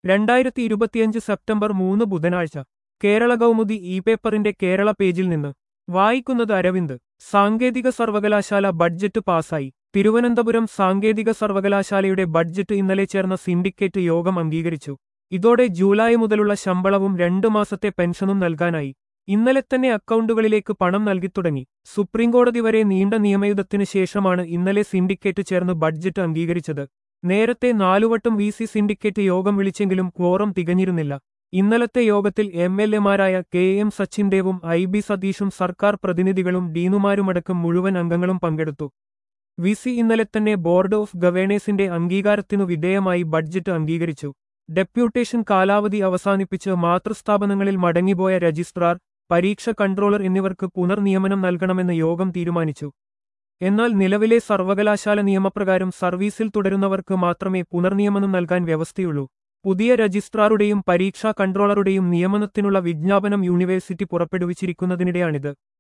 രണ്ടായിരത്തി ഇരുപത്തിയഞ്ച് സെപ്റ്റംബർ മൂന്ന് ബുധനാഴ്ച കേരള കൗമുദി ഇ പേപ്പറിന്റെ കേരള പേജിൽ നിന്ന് വായിക്കുന്നത് അരവിന്ദ് സാങ്കേതിക സർവകലാശാല ബഡ്ജറ്റ് പാസായി തിരുവനന്തപുരം സാങ്കേതിക സർവകലാശാലയുടെ ബഡ്ജറ്റ് ഇന്നലെ ചേർന്ന സിൻഡിക്കേറ്റ് യോഗം അംഗീകരിച്ചു ഇതോടെ ജൂലൈ മുതലുള്ള ശമ്പളവും രണ്ടു മാസത്തെ പെൻഷനും നൽകാനായി ഇന്നലെ തന്നെ അക്കൗണ്ടുകളിലേക്ക് പണം നൽകിത്തുടങ്ങി സുപ്രീംകോടതി വരെ നീണ്ട നിയമയുദ്ധത്തിന് ശേഷമാണ് ഇന്നലെ സിൻഡിക്കേറ്റ് ചേർന്ന് ബഡ്ജറ്റ് അംഗീകരിച്ചത് നേരത്തെ നാലുവട്ടം വി സി സിൻഡിക്കേറ്റ് യോഗം വിളിച്ചെങ്കിലും ക്വോറം തികഞ്ഞിരുന്നില്ല ഇന്നലത്തെ യോഗത്തിൽ എം എൽ എമാരായ കെ എം സച്ചിൻദേവും ഐ ബി സതീഷും സർക്കാർ പ്രതിനിധികളും ഡീനുമാരുമടക്കം മുഴുവൻ അംഗങ്ങളും പങ്കെടുത്തു വി സി ഇന്നലെ തന്നെ ബോർഡ് ഓഫ് ഗവേണേഴ്സിന്റെ അംഗീകാരത്തിനു വിധേയമായി ബഡ്ജറ്റ് അംഗീകരിച്ചു ഡെപ്യൂട്ടേഷൻ കാലാവധി അവസാനിപ്പിച്ച് മാതൃസ്ഥാപനങ്ങളിൽ മടങ്ങിപ്പോയ രജിസ്ട്രാർ പരീക്ഷ കൺട്രോളർ എന്നിവർക്ക് പുനർനിയമനം നൽകണമെന്ന് യോഗം തീരുമാനിച്ചു എന്നാൽ നിലവിലെ സർവകലാശാല നിയമപ്രകാരം സർവീസിൽ തുടരുന്നവർക്ക് മാത്രമേ പുനർനിയമനം നൽകാൻ വ്യവസ്ഥയുള്ളൂ പുതിയ രജിസ്ട്രാറുടെയും പരീക്ഷാ കൺട്രോളറുടെയും നിയമനത്തിനുള്ള വിജ്ഞാപനം യൂണിവേഴ്സിറ്റി പുറപ്പെടുവിച്ചിരിക്കുന്നതിനിടെയാണിത്